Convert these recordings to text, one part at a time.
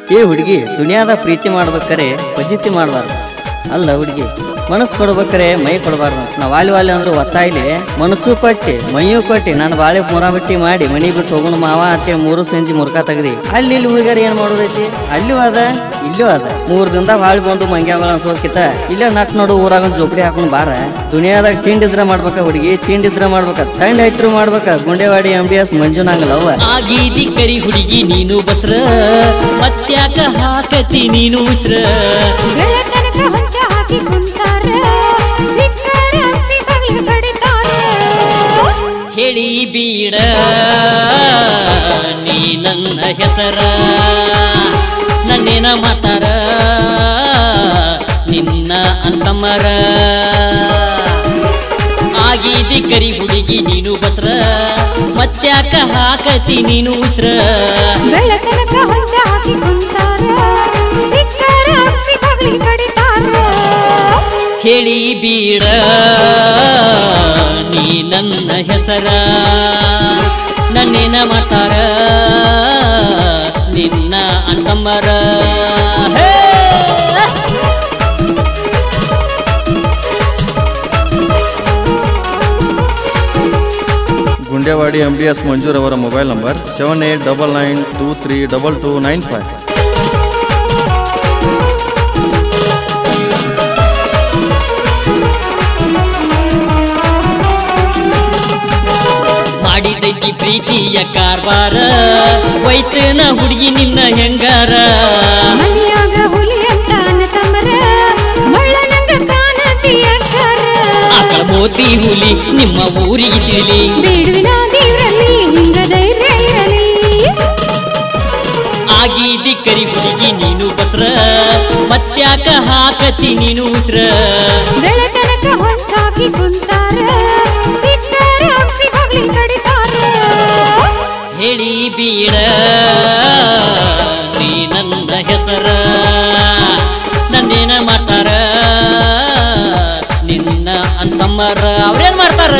ಏ ಹುಡುಗಿ ದುನಿಯಾದ ಪ್ರೀತಿ ಮಾಡ್ಬೇಕಾರೆ ಪಜಿತಿ ಮಾಡಬಾರ್ದು ಅಲ್ಲ ಹುಡುಗಿ ಮನಸ್ಸು ಕೊಡ್ಬೇಕಾರೆ ಮೈ ಕೊಡಬಾರ್ದು ನಾವು ವಾಲಿ ವಾಲಿ ಅಂದ್ರೆ ಒತ್ತಾಯಿಲಿ ಮನಸ್ಸು ಕೊಟ್ಟಿ ಮೈಯೂ ಕೊಟ್ಟಿ ನಾನು ಬಾಳೆ ಮುರಾಬಟ್ಟಿ ಮಾಡಿ ಮನಿ ಬಿಟ್ಟು ಹೋಗೋಣ ಮಾವ ಅತ್ತೆ ಮೂರು ಸಂಜೆ ಮುರ್ಕ ತೆಗ್ದಿ ಅಲ್ಲಿ ಇಲ್ಲಿ ಹುಡುಗರು ಏನ್ ಮಾಡೋದೈತಿ ಅಲ್ಲೂ ಅದ ಇಲ್ಲೂ ಅದ ಮೂರ್ ದಿನದಾಗ ಹಾಳು ಬಂದು ಮಂಗ್ಯಾಗಳ ಅನ್ಸೋಕಿತ ಇಲ್ಲೇ ನಟ್ ನೋಡು ಊರಾಗ ಒಂದ್ ಜೋಪಡಿ ಹಾಕೊಂಡ್ ಬಾರ ದುನಿಯಾದಾಗ ತಿಂಡಿದ್ರ ಮಾಡ್ಬೇಕ ಹುಡುಗಿ ತಿಂಡಿದ್ರ ಮಾಡ್ಬೇಕ ತಂಡ ಹೈತ್ರು ಮಾಡ್ಬೇಕ ಗುಂಡೆವಾಡಿ ಎಂ ಬಿ ಎಸ್ ಮಂಜುನಾಂಗಲ್ ಅವ್ವ ಆಗೀದಿ ಕರಿ ಹುಡುಗಿ ನೀನು ಬಸ್ರ ಮತ್ಯಾಕ ಹಾಕತಿ ನೀನು ಉಸ್ರ ಬೆಳತನಕ ಹೊಂಚ ಹಾಕಿ ಕುಂತಾರ ಸಿಕ್ಕಾರ ಹತ್ತಿ ಬಗ್ಲಿಗೆ ಕಡಿತಾರ ಹೇಳಿ ಬೀಡ ನೀ ನನ್ನ ಹೆಸರ ನನ್ನೇನ ಮಾತಾರ ನಿನ್ನ ಅಂತಮರ ಆಗೀದಿ ಕರಿ ಹುಡುಗಿ ನೀನು ಬಸ್ರ ಮತ್ಯಾಕ ಹಾಕತಿ ನೀನು ಉಸ್ರ ಬೆಳತನಕ ಹೊಂಚ ಹಾಕಿ ಕುಂತಾರ ಸಿಕ್ಕಾರ ಹತ್ತಿ ಬಗ್ಲಿಗೆ ಕಡಿತಾರ ಹೇಳಿ ಬೀಡ ನೀ ನನ್ನ ಹೆಸರ ನನ್ನೇನ ಮಾಡ್ತಾರ ನಿನ್ನ ಅಂತಮ್ಮರ ಹೇ! Gundewadi M B S Manjur ಅವರ mobile number seven eight double nine two three double two nine five ಮಾಡಿದೈತಿ ಪ್ರೀತಿಯ ಕಾರ್ಬಾರ ವೈತನ ಹುಡುಗಿ ನಿನ್ನ ಹೆಂಗಾರ ಮನಿಯಾಗ ಹುಲಿ ಅಂತ ಅನ್ನತಮ್ಮರ ಮಳ್ಳನಂಗ ಕಾಣತಿ ಅಷ್ಟಾರ ಆಕಳ ಮೋತಿ ಹುಲಿ ನಿಮ್ಮ ಊರಿಗೆ ತಿಳಿ ಬೇಡುವಿನ ದೇವ್ರಲ್ಲಿ ಹಿಂಗ ಧೈರ್ಯ ಇರಲಿ ಆಗೀದಿ ಕರಿ ಹುಡುಗಿ ನೀನು ಬಸ್ರ ಮತ್ಯಾಕ ಹಾಕತಿ ನೀನು ಉಸ್ರ ಬೆಳತನಕ ಹೊಂಚಾಕಿ ಕುಂತಾರ ಸಿಟ್ಟಾರ ಹಂಸಿ ಬಗ್ಲಿ ಕಡಿತಾರ ಹೇಳಿ ಬೀಡ ನೀ ನನ್ನ ಹೆಸರ ನನ್ನೇನ ಮಾಡ್ತಾರ ನಿನ್ನ ಅಂತಮ್ಮರ ಅವ್ರೇನ್ ಮಾಡ್ತಾರ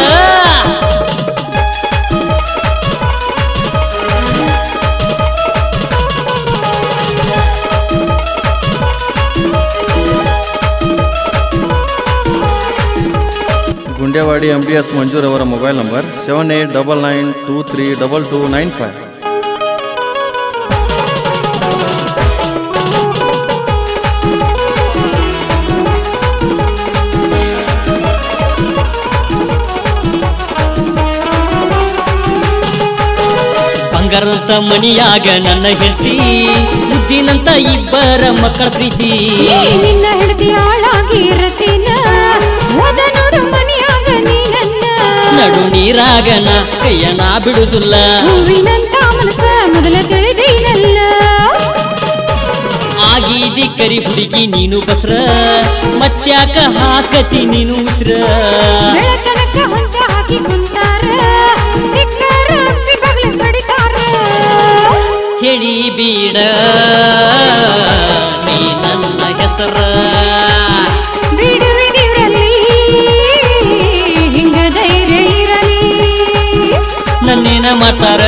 Gundewadi M B S Manjur ಅವರ mobile number seven eight double nine two three double two nine five ಬಂಗಾರದ ಮಣಿಯಾಗ ನನ್ನ ಹೆಂಡತಿ ಮುದ್ದಿನಂತ ಇಬ್ಬರ ಮಕ್ಕಳ ಪ್ರೀತಿ ನಿನ್ನ ಹಿಡ್ದಿ ಹಾಳಾಗಿರತೀನ ಓದನೋರು ಮನಿಯಾಗ ನೀನನ್ನ ನಡು ನೀರಾಗನ ಕೈಯನ ಬಿಡುದಿಲ್ಲ ಹೂವಿನಂತ ಮನಸ ಮೊದಲ ತಿಳಿದೀನಲ್ಲ ಆಗೀದಿ ಕರಿ ಹುಡುಗಿ ನೀನು ಬಸ್ರ ಮತ್ಯಾಕ ಹಾಕತಿ ನೀನು ಉಸ್ರ ಬೆಳತನಕ ಹೊಂಚ ಹಾಕಿ ಕುಂತಾರ ಸಿಕ್ಕಾರ ಹಂಸಿ ಬಗ್ಲ ಕಡಿತಾರ ಹೇಳಿ ಬೀಡ ನೀ ನನ್ನ ಹೆಸರ ಬಿಡುವಿದಿರಲಿ ಹಿಂಗ ಧೈರ್ಯ ಇರಲಿ ನನ್ನೇನ ಮಾಡ್ತಾರ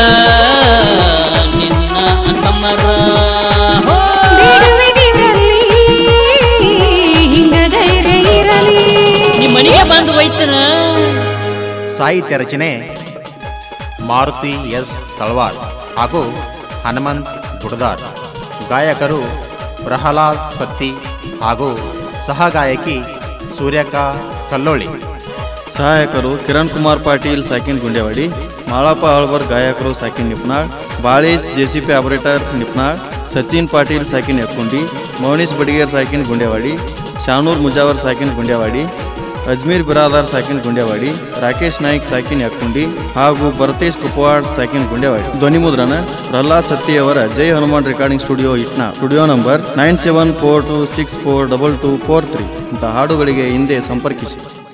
ನಿನ್ನ ಅಂತಮ್ಮರ ಹೋ! ಬಿಡುವಿದಿರಲಿ ಹಿಂಗ ಧೈರ್ಯ ಇರಲಿ ನಿಮ್ ಮನೆಗೆ ಬಂದು ಹೋಯ್ತನ ಸಾಹಿತ್ಯ ರಚನೆ ಮಾರುತಿ ಎಸ್ ತಳವಾರ್ ಹಾಗೂ ಹನುಮಂತ್ ಗುಡದಾರ್ ಗಾಯಕರು ಪ್ರಹ್ಲಾದ್ ಸತ್ತಿ ಹಾಗೂ ಸಹಗಾಯಕಿ ಸೂರ್ಯಕಾ ಕಲ್ಲೋಳಿ ಸಹಾಯಕರು ಕಿರಣ್ ಕುಮಾರ್ ಪಾಟೀಲ್ ಸಾಕಿನ್ ಗುಂಡೆವಾಡಿ ಮಾಳಪ್ಪ ಆಳ್ವರ್ ಗಾಯಕರು ಸಾಕಿನ್ ನಿಪ್ನಾಳ್ ಬಾಳೇಶ್ ಜೆಸಿಪಿ ಆಪರೇಟರ್ ನಿಪ್ನಾಳ್ ಸಚಿನ್ ಪಾಟೀಲ್ ಸಾಕಿನ್ ಯಕ್ಕುಂಡಿ ಮೌನೀಶ್ ಬಡಿಗೇರ್ ಸಾಕಿನ್ ಗುಂಡೆವಾಡಿ ಶಾನೂರ್ ಮುಜಾವರ್ ಸಾಕಿನ್ ಗುಂಡೆವಾಡಿ ಅಜ್ಮೀರ್ ಬಿರಾದಾರ್ ಸಾಕಿನ್ ಗುಂಡೆವಾಡಿ ರಾಕೇಶ್ ನಾಯ್ಕ್ ಸಾಕಿನ್ ಯಕ್ಕುಂಡಿ ಹಾಗೂ ಭರತೇಶ್ ಕುಪವಾಡ್ ಸಾಕಿನ್ ಗುಂಡೆವಾಡಿ ಧ್ವನಿ ಮುದ್ರಣ ಪ್ರಹ್ಲಾದ್ ಸತ್ತಿ ಅವರ ಜೈ ಹನುಮಾನ್ ರೆಕಾರ್ಡಿಂಗ್ ಸ್ಟುಡಿಯೋ ಇಟ್ನಾ studio number nine seven four two six four double two four three ಇಂಥ ಹಾಡುಗಳಿಗೆ ಹಿಂದೆ ಸಂಪರ್ಕಿಸಿ